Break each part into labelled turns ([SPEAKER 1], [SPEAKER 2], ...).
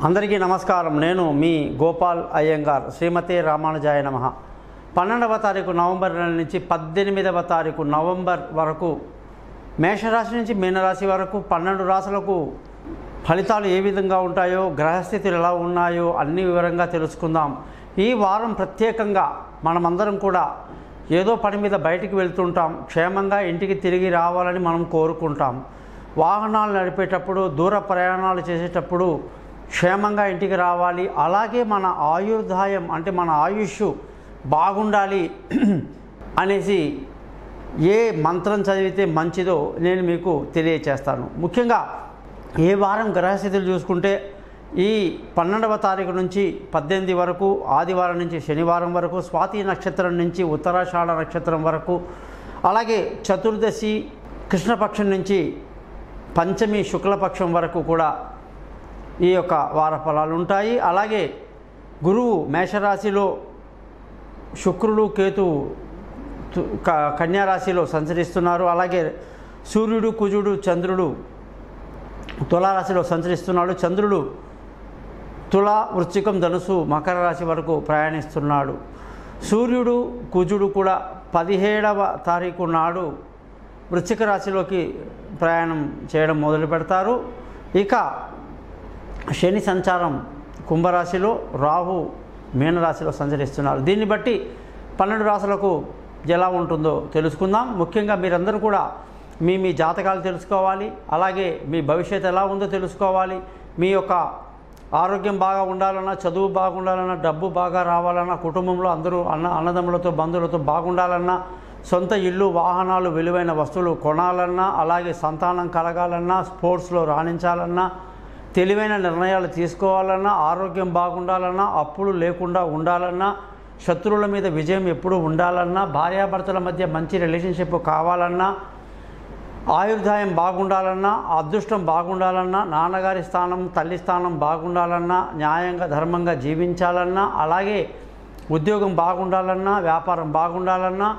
[SPEAKER 1] అందరికీ నమస్కారం నేను మీ గోపాల్ అయ్యంగార్ శ్రీమతి రామానుజాయ నమ పన్నెండవ తారీఖు నవంబర్ నెల నుంచి పద్దెనిమిదవ తారీఖు నవంబర్ వరకు మేషరాశి నుంచి మీనరాశి వరకు పన్నెండు రాశులకు ఫలితాలు ఏ విధంగా ఉంటాయో గ్రహస్థితులు ఎలా ఉన్నాయో అన్ని వివరంగా తెలుసుకుందాం ఈ వారం ప్రత్యేకంగా మనమందరం కూడా ఏదో పని మీద బయటికి వెళ్తుంటాం క్షేమంగా ఇంటికి తిరిగి రావాలని మనం కోరుకుంటాం వాహనాలు నడిపేటప్పుడు దూర ప్రయాణాలు చేసేటప్పుడు క్షేమంగా ఇంటికి రావాలి అలాగే మన ఆయుర్దాయం అంటే మన ఆయుష్ బాగుండాలి అనేసి ఏ మంత్రం చదివితే మంచిదో నేను మీకు తెలియచేస్తాను ముఖ్యంగా ఏ వారం గ్రహస్థితులు చూసుకుంటే ఈ పన్నెండవ తారీఖు నుంచి పద్దెనిమిది వరకు ఆదివారం నుంచి శనివారం వరకు స్వాతి నక్షత్రం నుంచి ఉత్తరాషాఢ నక్షత్రం వరకు అలాగే చతుర్దశి కృష్ణపక్షం నుంచి పంచమి శుక్లపక్షం వరకు కూడా ఈ యొక్క వార ఫలాలు ఉంటాయి అలాగే గురువు మేషరాశిలో శుక్రుడు కేతువు తు- క- కన్యారాశిలో సంచరిస్తున్నారు అలాగే సూర్యుడు కుజుడు చంద్రుడు తులారాశిలో సంచరిస్తున్నాడు చంద్రుడు తుల వృశ్చికం ధనుసు మకర రాశి వరకు ప్రయాణిస్తున్నాడు సూర్యుడు కుజుడు కూడా పదిహేడవ తారీఖు నాడు వృశ్చిక రాశిలోకి ప్రయాణం చేయడం మొదలు పెడతారు ఇక శని సంచారం కుంభరాశిలో రాహు మీనరాశిలో సంచరిస్తున్నారు దీన్ని బట్టి పన్నెండు రాశులకు ఎలా ఉంటుందో తెలుసుకుందాం ముఖ్యంగా మీరందరూ కూడా మీ మీ జాతకాలు తెలుసుకోవాలి అలాగే మీ భవిష్యత్తు ఎలా ఉందో తెలుసుకోవాలి మీ యొక్క ఆరోగ్యం బాగా ఉండాలన్నా చదువు బాగుండాలన్నా డబ్బు బాగా రావాలన్నా కుటుంబంలో అందరూ అన్న అన్నదమ్ములతో బంధువులతో బాగుండాలన్నా సొంత ఇల్లు వాహనాలు విలువైన వస్తువులు కొనాలన్నా అలాగే సంతానం కలగాలన్నా స్పోర్ట్స్లో రాణించాలన్నా తెలివైన నిర్ణయాలు తీసుకోవాలన్నా ఆరోగ్యం బాగుండాలన్నా అప్పులు లేకుండా ఉండాలన్నా శత్రువుల మీద విజయం ఎప్పుడూ ఉండాలన్నా భార్యాభర్తల మధ్య మంచి రిలేషన్షిప్ కావాలన్నా ఆయుర్దాయం బాగుండాలన్నా అదృష్టం బాగుండాలన్నా నాన్నగారి స్థానం తల్లి స్థానం బాగుండాలన్నా న్యాయంగా ధర్మంగా జీవించాలన్నా అలాగే ఉద్యోగం బాగుండాలన్నా వ్యాపారం బాగుండాలన్నా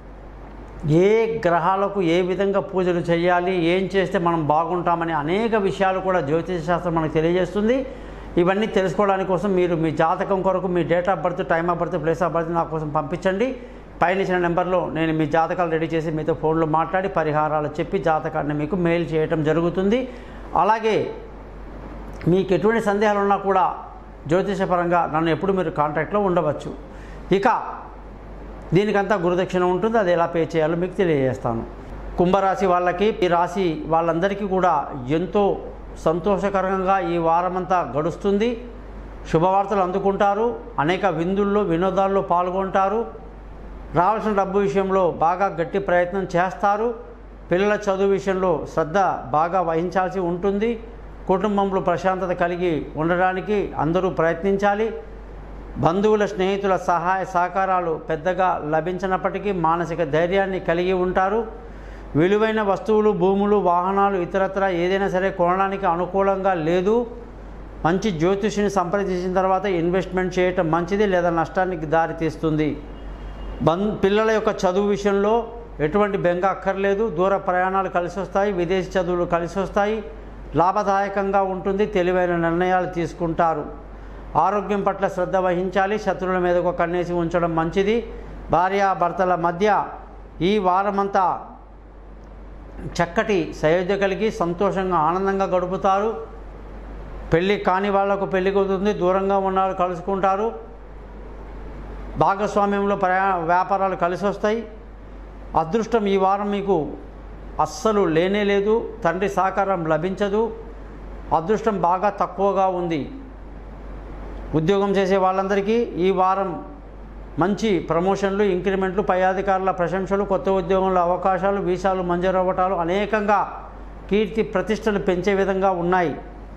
[SPEAKER 1] ఏ గ్రహాలకు ఏ విధంగా పూజలు చేయాలి ఏం చేస్తే మనం బాగుంటామని అనేక విషయాలు కూడా జ్యోతిష శాస్త్రం మనకు తెలియజేస్తుంది ఇవన్నీ తెలుసుకోవడానికి కోసం మీరు మీ జాతకం కొరకు మీ date of birth time of birth place of birth నా కోసం పంపించండి పైన ఇచ్చిన నెంబర్లో నేను మీ జాతకాలు రెడీ చేసి మీతో ఫోన్లో మాట్లాడి పరిహారాలు చెప్పి జాతకాన్ని మీకు మెయిల్ చేయటం జరుగుతుంది అలాగే మీకు ఎటువంటి సందేహాలు ఉన్నా కూడా జ్యోతిషపరంగా నన్ను ఎప్పుడు మీరు కాంటాక్ట్లో ఉండవచ్చు ఇక దీనికంతా గురుదక్షిణ ఉంటుంది అది ఎలా పే చేయాలో మీకు తెలియజేస్తాను కుంభరాశి వాళ్ళకి ఈ రాశి వాళ్ళందరికీ కూడా ఎంతో సంతోషకరంగా ఈ వారమంతా గడుస్తుంది శుభవార్తలు అందుకుంటారు అనేక విందుల్లో వినోదాల్లో పాల్గొంటారు రావాల్సిన డబ్బు విషయంలో బాగా గట్టి ప్రయత్నం చేస్తారు పిల్లల చదువు విషయంలో శ్రద్ధ బాగా వహించాల్సి ఉంటుంది కుటుంబంలో ప్రశాంతత కలిగి ఉండడానికి అందరూ ప్రయత్నించాలి బంధువుల స్నేహితుల సహాయ సహకారాలు పెద్దగా లభించినప్పటికీ మానసిక ధైర్యాన్ని కలిగి ఉంటారు విలువైన వస్తువులు భూములు వాహనాలు ఇతరత్ర ఏదైనా సరే కొనడానికి అనుకూలంగా లేదు మంచి జ్యోతిషిని సంప్రదించిన తర్వాత ఇన్వెస్ట్మెంట్ చేయటం మంచిది లేదా నష్టానికి దారితీస్తుంది బం పిల్లల యొక్క చదువు విషయంలో ఎటువంటి బెంగ అక్కర్లేదు దూర ప్రయాణాలు కలిసి వస్తాయి విదేశీ చదువులు కలిసి వస్తాయి లాభదాయకంగా ఉంటుంది తెలివైన నిర్ణయాలు తీసుకుంటారు ఆరోగ్యం పట్ల శ్రద్ధ వహించాలి శత్రువుల మీద ఒక కన్నేసి ఉంచడం మంచిది భార్యాభర్తల మధ్య ఈ వారమంతా చక్కటి సయోధ్య కలిగి సంతోషంగా ఆనందంగా గడుపుతారు పెళ్ళి కాని వాళ్లకు పెళ్లి కుదురుతుంది దూరంగా ఉన్నవారు కలుసుకుంటారు భాగస్వామ్యంలో ప్రయా వ్యాపారాలు కలిసి వస్తాయి అదృష్టం ఈ వారం మీకు అస్సలు లేనే లేదు తండ్రి సహకారం లభించదు అదృష్టం బాగా తక్కువగా ఉంది ఉద్యోగం చేసే వాళ్ళందరికీ ఈ వారం మంచి ప్రమోషన్లు ఇంక్రిమెంట్లు పై అధికారుల ప్రశంసలు కొత్త ఉద్యోగంలో అవకాశాలు వీసాలు మంజూరు అవ్వటాలు అనేకంగా కీర్తి ప్రతిష్టలు పెంచే విధంగా ఉన్నాయి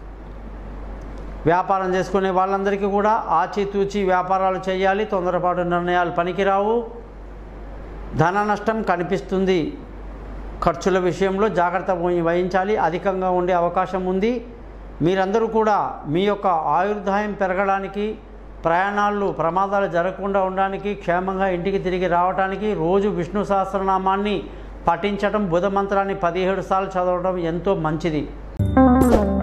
[SPEAKER 1] వ్యాపారం చేసుకునే వాళ్ళందరికీ కూడా ఆచితూచి వ్యాపారాలు చేయాలి తొందరపాటు నిర్ణయాలు పనికిరావు ధన నష్టం కనిపిస్తుంది ఖర్చుల విషయంలో జాగ్రత్త వహి- వహించాలి అధికంగా ఉండే అవకాశం ఉంది మీరందరూ కూడా మీ యొక్క ఆయుర్దాయం పెరగడానికి ప్రయాణాలు ప్రమాదాలు జరగకుండా ఉండడానికి క్షేమంగా ఇంటికి తిరిగి రావడానికి రోజు విష్ణు సహస్రనామాన్ని పఠించడం బుధ మంత్రాన్ని పదిహేడు సార్లు చదవడం ఎంతో మంచిది